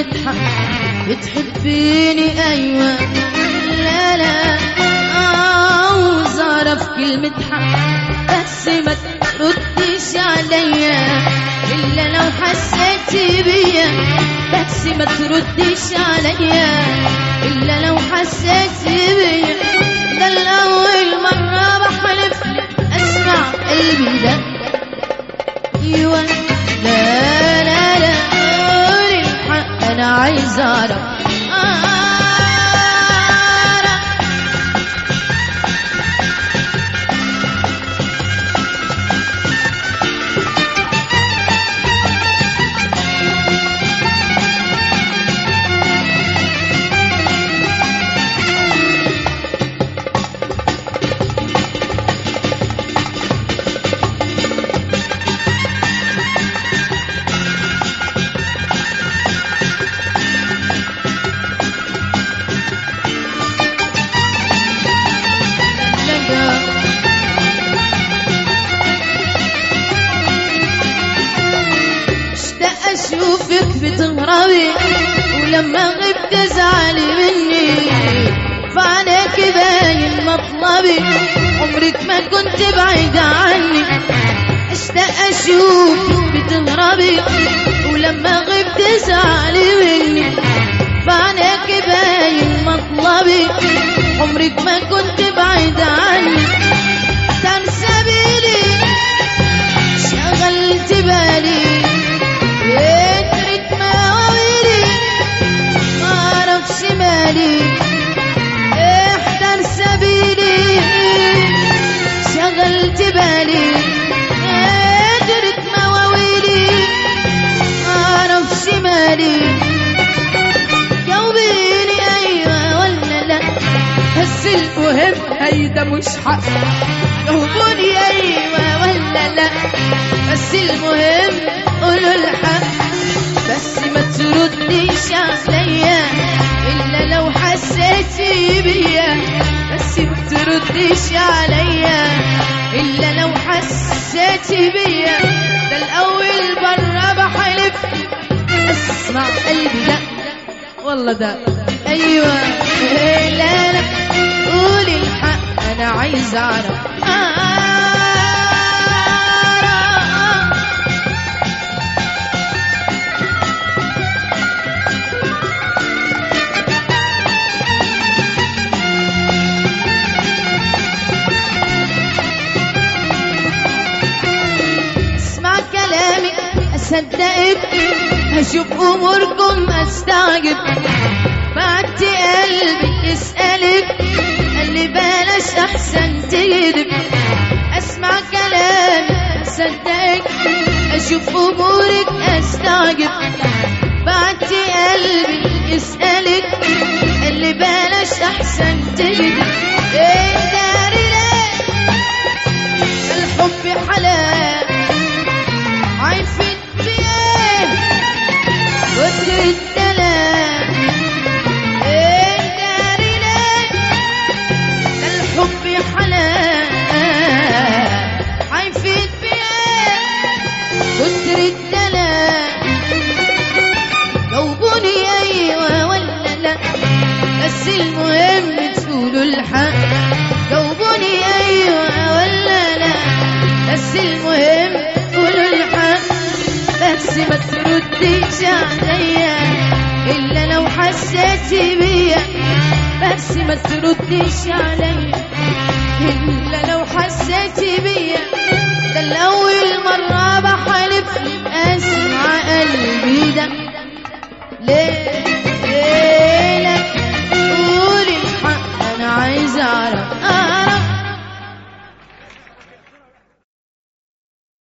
المدحة بتحبيني أيوة لا لا عاوز أعرف كلمة حق بس ما تردش عليا إلا لو حسيتي بيا بس ما تردش عليا إلا لو حسيتي بيا ده الأول مرة بحلف أسمع قلبي ده أيوة لا لا لا قولي الحق أنا عايز أعرف أعرف لقى اشتاق اشوفك بتهربي ولما غبت تزعلي مني فعناك باين مطلبي عمرك ما كنت بعيدة عني اشتاق اشوفك بتهربي ولما غبت تزعلي مني فعناك باين مطلبي عمرك ما كنت بعيدة عني تنسى بيلي شغلت بالي يترك مواويلي ما اعرفش مالي احضر سبيلي شغلت بالي يترك مواويلي ما اعرفش مالي جاوبيني ايوه ولا لا بس المهم هيدا مش حق جاوبوني ايوه ولا لا بس المهم قولوا الحق بس ما ترديش عليا الا لو حسيتي بيا بس ما ترديش عليا الا لو حسيتي بيا ده الاول بره بحلف اسمع قلبي لا والله ده ايوه إيه لا لا قولي الحق انا عايز اعرف أعرف. اسمع كلامي اصدقك هشوف اموركم استعجب بعت قلبي يسألك قال لي بلاش احسن تكذب اسمع كلامي اصدقك اشوف امورك استعجب بعت قلبي يسألك قال لي بلاش احسن تكذب ايه داري ليه الحب حلال عارفين فيه كتر الدلال ايه داري ليه الحب حلال عارفين فيه كتر الدلال جاوبوني ايوه ولا لا بس المهم تقولوا الحق جاوبوني ايوه ولا لا بس المهم قولوا الحق بس ما ترديش عليا الا لو حسيتي بيا بس ما ترديش عليا الا لو حسيتي بيا ده الاول مره بحلف اسمع قلبي ده ليه